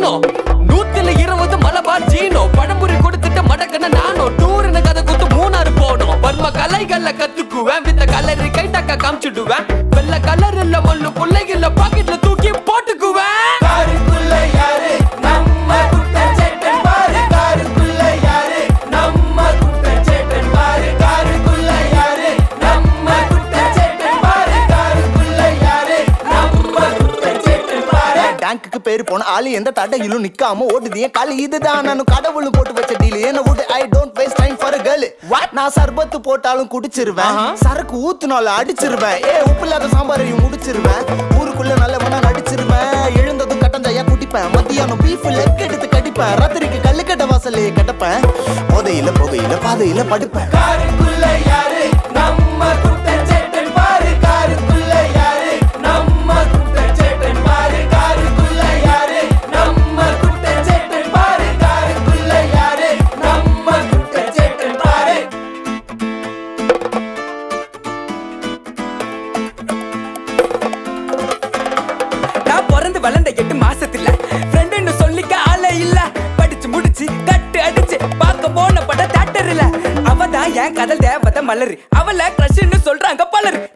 சீனோ நூத்துல இருபது மலபார் ஜீனோ பழம்புரி கொடுத்துட்டு மடக்கன நானோ டூர்னு கதை குத்து மூணாறு போனோம் வர்ம கலைகள்ல கத்துக்குவேன் வித்த கலரி கை டக்க காமிச்சிடுவேன் வெள்ள கலர் இல்ல மண்ணு பிள்ளைகள பாக்கெட்ல தூக்கி போட்டுக்குவேன் காருக்குள்ள யாரு நம்ம குட்டச்சேட்டன் பாரு காருக்குள்ள யாரு நம்ம குட்டச்சேட்டன் பாரு காருக்குள்ள யாரு நம்ம குட்டச்சேட்டன் பாரு காருக்குள்ள யாரு நம்ம குட்டச்சேட்டன் பாரு டேங்குக்கு பேரு போன ஆளு எந்த தடையிலும் நிக்காம ஓடுது என் காலு இதுதான் நானும் கடவுளும் போட்டு வச்ச டீல் என்ன விட்டு I don't waste time for girl நான் சர்பத்து போட்டாலும் குடிச்சிருவேன் சரக்கு ஊத்துனாலும் அடிச்சிருவேன் ஏ உப்பு இல்லாத சாம்பாரையும் முடிச்சிருவேன் ஊருக்குள்ள நல்லவனா நடிச்சிருவேன் எழுந்ததும் கட்டஞ்சாயா குடிப்பேன் மத்தியானம் பீஃப் லெக் எடுத்து கடிப்பேன் ராத்திரிக்கு கல்லுக்கட்ட வாசல்லையே கட்டப்பேன் போதையில புகையில பாதையில படுப்பேன் காருக்குள்ள யாரு நம்ம குட்டச்சேட்டன் பாரு காருக்குள்ள யாரு நம்ம குட்டச்சேட்டன் பாரு காருக்குள்ள யாரு நம்ம குட்டச்சேட்டன் பாரு காருக்குள்ள யாரு நம்ம குட்டச்சேட்டன் பாரு நான் பிறந்து வளர்ந்த எட்டு மாசத்துல ஃப்ரெண்டுன்னு சொல்லிக்க ஆளே இல்ல படிச்சு முடிச்சு கட்டு அடிச்சு பார்க்க போன பட தேட்டர் இல்ல அவ தான் என் கதல் தேவத மலரு அவள கிரஷ்னு சொல்றாங்க பலர்